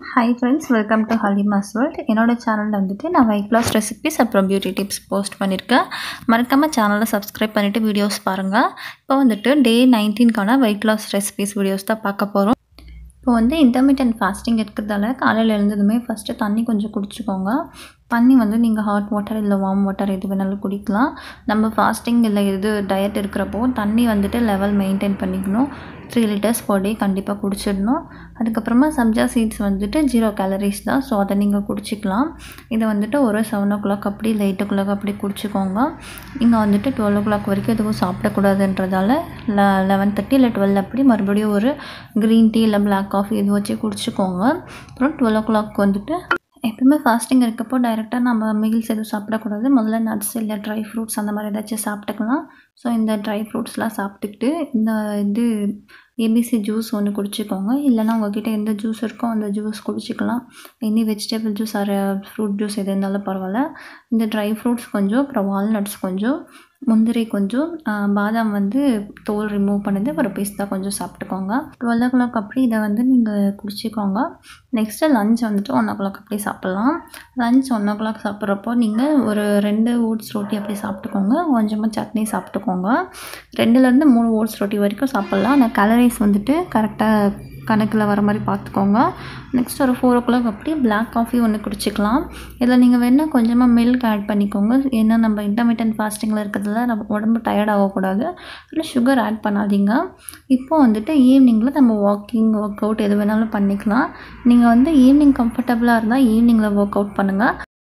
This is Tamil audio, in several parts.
hi friends welcome to Halima's world என்னோட சேனலில் வந்துட்டு நான் வெயிட் லாஸ் ரெசிபிஸ் அப்புறம் பியூட்டி டிப்ஸ் போஸ்ட் பண்ணியிருக்கேன் மறக்காமல் சேனலை சப்ஸ்கிரைப் பண்ணிவிட்டு வீடியோஸ் பாருங்கள் இப்போ வந்துட்டு டே நைன்டீன்கான வெயிட் லாஸ் ரெசிபிஸ் வீடியோஸ் தான் பார்க்க போகிறோம் இப்போ வந்து இன்டர்மீடியன்ட் ஃபாஸ்டிங் இருக்கிறதால காலையில் எழுந்ததுமே ஃபஸ்ட்டு தண்ணி கொஞ்சம் குடிச்சிக்கோங்க தண்ணி வந்து நீங்கள் ஹாட் வாட்டர் இல்லை வார்ம் வாட்டர் எது வேணாலும் குடிக்கலாம் நம்ம ஃபாஸ்டிங் இல்லை எது டயட் இருக்கிறப்போ தண்ணி வந்துட்டு லெவல் மெயின்டைன் பண்ணிக்கணும் த்ரீ லிட்டர்ஸ் பர் டே கண்டிப்பாக குடிச்சிடணும் அதுக்கப்புறமா சப்ஜா சீட்ஸ் வந்துட்டு ஜீரோ கேலரிஸ் தான் ஸோ அதை நீங்கள் குடிச்சிக்கலாம் இதை வந்துட்டு ஒரு செவன் ஓ கிளாக் அப்படி இல்லை எயிட் ஓ கிளாக் அப்படி குடிச்சிக்கோங்க நீங்கள் வந்துட்டு டுவெல் ஓ கிளாக் வரைக்கும் எதுவும் சாப்பிடக்கூடாதுன்றதால ல லெவன் தேர்ட்டி இல்லை டுவெல் அப்படி மறுபடியும் ஒரு க்ரீன் டீ இல்லை பிளாக் காஃபி இது வச்சு குடிச்சிக்கோங்க அப்புறம் டுவெல் ஓ கிளாக் வந்துட்டு எப்பவுமே ஃபாஸ்டிங் இருக்கப்போ டைரெக்டாக நம்ம மீல்ஸ் எதுவும் சாப்பிடக்கூடாது முதல்ல நட்ஸ் இல்லை ட்ரை ஃப்ரூட்ஸ் அந்த மாதிரி ஏதாச்சும் சாப்பிட்டுக்கலாம் ஸோ இந்த ட்ரை ஃப்ரூட்ஸ்லாம் சாப்பிட்டுக்கிட்டு இந்த இது ஏபிசி ஜூஸ் ஒன்று குடிச்சிக்கோங்க இல்லைனா உங்ககிட்ட எந்த ஜூஸ் இருக்கோ அந்த ஜூஸ் குடிச்சிக்கலாம் any vegetable juice or fruit juice எது இருந்தாலும் பரவாயில்ல இந்த ட்ரை ஃப்ரூட்ஸ் கொஞ்சம் அப்புறம் வால்நட்ஸ் கொஞ்சம் முந்திரி கொஞ்சம் பாதாம் வந்து தோல் ரிமூவ் பண்ணது ஒரு பிஸ்தா கொஞ்சம் சாப்பிட்டுக்கோங்க டுவெல் ஓ கிளாக் அப்படி இதை வந்து நீங்கள் குடிச்சிக்கோங்க நெக்ஸ்ட்டு லஞ்ச் வந்துட்டு ஒன் ஓ கிளாக் அப்படி சாப்பிட்லாம் லஞ்ச் ஒன் ஓ கிளாக் சாப்பிட்றப்போ நீங்கள் ஒரு ரெண்டு ஓட்ஸ் ரொட்டி அப்படி சாப்பிட்டுக்கோங்க கொஞ்சமாக சட்னி சாப்பிட்டுக்கோங்க ரெண்டுலேருந்து மூணு ஓட்ஸ் ரொட்டி வரைக்கும் சாப்பிட்லாம் ஆனால் கலரிஸ் வந்துட்டு கரெக்டாக கணக்கில் வர மாதிரி பார்த்துக்கோங்க நெக்ஸ்ட் ஒரு ஃபோர் ஓ கிளாக் அப்படி பிளாக் காஃபி ஒன்று குடிச்சிக்கலாம் இதில் நீங்கள் வேணால் கொஞ்சமாக மில்க் ஆட் பண்ணிக்கோங்க ஏன்னா நம்ம இன்டர்மீடியன்ட் ஃபாஸ்டிங்கில் இருக்கிறதுல நம்ம உடம்பு டயர்ட் ஆகக்கூடாது அதில் சுகர் ஆட் பண்ணாதீங்க இப்போ வந்துட்டு ஈவினிங்கில் நம்ம வாக்கிங் ஒர்க் அவுட் எது வேணாலும் பண்ணிக்கலாம் நீங்கள் வந்து ஈவினிங் கம்ஃபர்டபுளாக இருந்தால் ஈவினிங்கில் ஒர்க் அவுட் பண்ணுங்கள்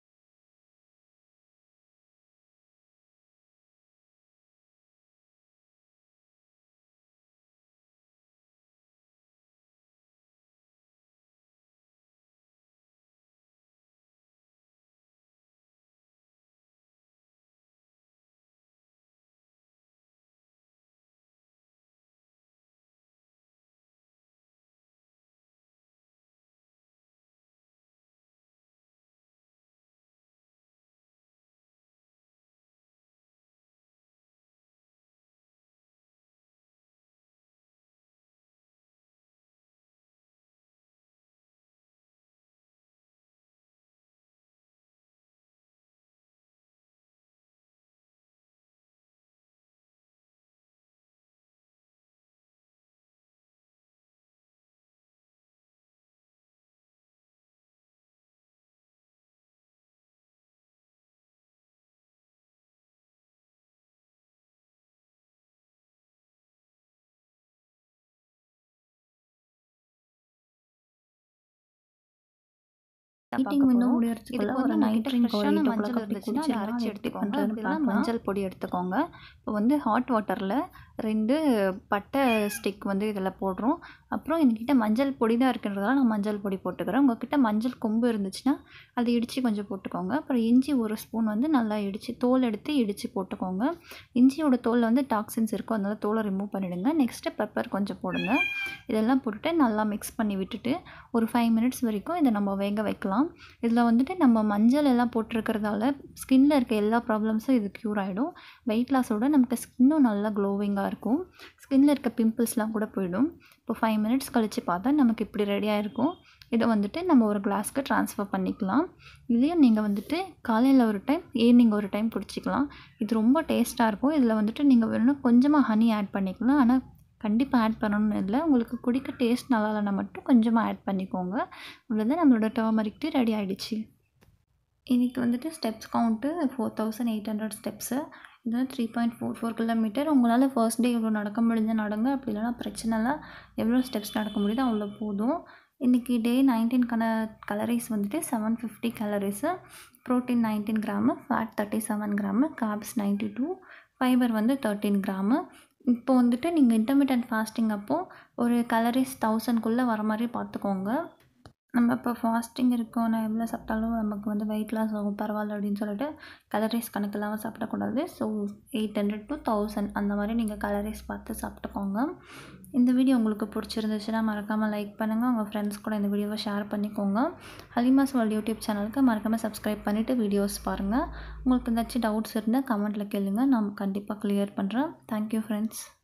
மீட்டிங் இன்னும் முடியறதுக்குள்ள ஒரு நைட் ட்ரிங்க் ஒரு எயிட் ஓ கிளாக் அப்படி குடிச்சு அரைச்சி எடுத்துக்கோங்க அப்படிலாம் மஞ்சள் பொடி எடுத்துக்கோங்க இப்போ வந்து ஹாட் வாட்டரில் ரெண்டு பட்டை ஸ்டிக் வந்து இதில் போடுறோம் அப்புறம் என்கிட்ட மஞ்சள் பொடி தான் இருக்குன்றதால நான் மஞ்சள் பொடி போட்டுக்கிறேன் உங்ககிட்ட மஞ்சள் கொம்பு இருந்துச்சுன்னா அதை இடித்து கொஞ்சம் போட்டுக்கோங்க அப்புறம் இஞ்சி ஒரு ஸ்பூன் வந்து நல்லா இடித்து தோல் எடுத்து இடித்து போட்டுக்கோங்க இஞ்சியோட தோலில் வந்து டாக்ஸின்ஸ் இருக்கும் அதனால தோலை ரிமூவ் பண்ணிவிடுங்க நெக்ஸ்ட்டு பெப்பர் கொஞ்சம் போடுங்க இதெல்லாம் போட்டுட்டு நல்லா மிக்ஸ் பண்ணி விட்டுட்டு ஒரு ஃபைவ் மினிட்ஸ் வரைக்கும் இதை நம்ம வேக வைக்கலாம் இதில் வந்துட்டு நம்ம மஞ்சள் எல்லாம் போட்டிருக்கிறதால ஸ்கின்னில் இருக்க எல்லா ப்ராப்ளம்ஸும் இது க்யூர் ஆகிடும் வெயிட் லாஸோட நமக்கு ஸ்கின்னும் நல்லா க்ளோவிங்காக இருக்கும் ஸ்கின்னில் இருக்க பிம்பிள்ஸ்லாம் கூட போயிடும் இப்போ ஃபைவ் மினிட்ஸ் கழித்து பார்த்தா நமக்கு இப்படி ரெடியாக இருக்கும் இதை வந்துட்டு நம்ம ஒரு கிளாஸ்க்கு ட்ரான்ஸ்ஃபர் பண்ணிக்கலாம் இதையும் நீங்கள் வந்துட்டு காலையில் ஒரு டைம் ஈவினிங் ஒரு டைம் குடிச்சிக்கலாம் இது ரொம்ப டேஸ்ட்டாக இருக்கும் இதில் வந்துட்டு நீங்கள் வேணும்னா கொஞ்சமாக ஹனி ஆட் பண்ணிக்கலாம் ஆனால் கண்டிப்பாக ஆட் பண்ணணும்னு இல்லை உங்களுக்கு குடிக்க டேஸ்ட் நல்லா இல்லைனா மட்டும் கொஞ்சமாக ஆட் பண்ணிக்கோங்க இவ்வளோதான் நம்மளோட டர்மரிக் டீ ரெடி ஆகிடுச்சு இன்றைக்கி வந்துட்டு steps count four thousand eight hundred steps இது வந்து three point four four kilometre உங்களால் ஃபர்ஸ்ட் டே இவ்வளோ நடக்க முடிஞ்சால் நடங்க அப்படி இல்லைனா பிரச்சனை இல்லை எவ்வளோ ஸ்டெப்ஸ் நடக்க முடியுதோ அவ்வளோ போதும் இன்றைக்கி டே நைன்டீன்கான கலரிஸ் வந்துட்டு seven fifty calories protein nineteen gram fat thirty seven gram carbs ninety two fibre வந்து தேர்ட்டீன் கிராமு இப்போ வந்துட்டு நீங்கள் இன்டர்மீடியன்ட் ஃபாஸ்டிங் அப்போது ஒரு கலரிஸ் தௌசண்ட்குள்ளே வர மாதிரி பார்த்துக்கோங்க நம்ம இப்போ ஃபாஸ்டிங் இருக்கோம் நான் எவ்வளோ சாப்பிட்டாலும் நமக்கு வந்து வெயிட் லாஸ் ஆகும் பரவாயில்ல அப்படின்னு சொல்லிட்டு கலரிஸ் கணக்கு இல்லாமல் சாப்பிடக்கூடாது so eight hundred to thousand அந்த மாதிரி நீங்கள் கலரிஸ் பார்த்து சாப்பிட்டுக்கோங்க இந்த வீடியோ உங்களுக்கு பிடிச்சிருந்துச்சுன்னா மறக்காமல் லைக் பண்ணுங்கள் உங்கள் ஃப்ரெண்ட்ஸ் கூட இந்த வீடியோவை ஷேர் பண்ணிக்கோங்க ஹலிமாஸ் வேர்ல்ட் யூடியூப் சேனலுக்கு மறக்காமல் சப்ஸ்கிரைப் பண்ணிவிட்டு வீடியோஸ் பாருங்கள் உங்களுக்கு ஏதாச்சும் டவுட்ஸ் இருந்தால் கமெண்ட்டில் கேளுங்க நான் கண்டிப்பாக க்ளியர் பண்ணுறேன் தேங்க்யூ ஃப்ரெண்ட்ஸ்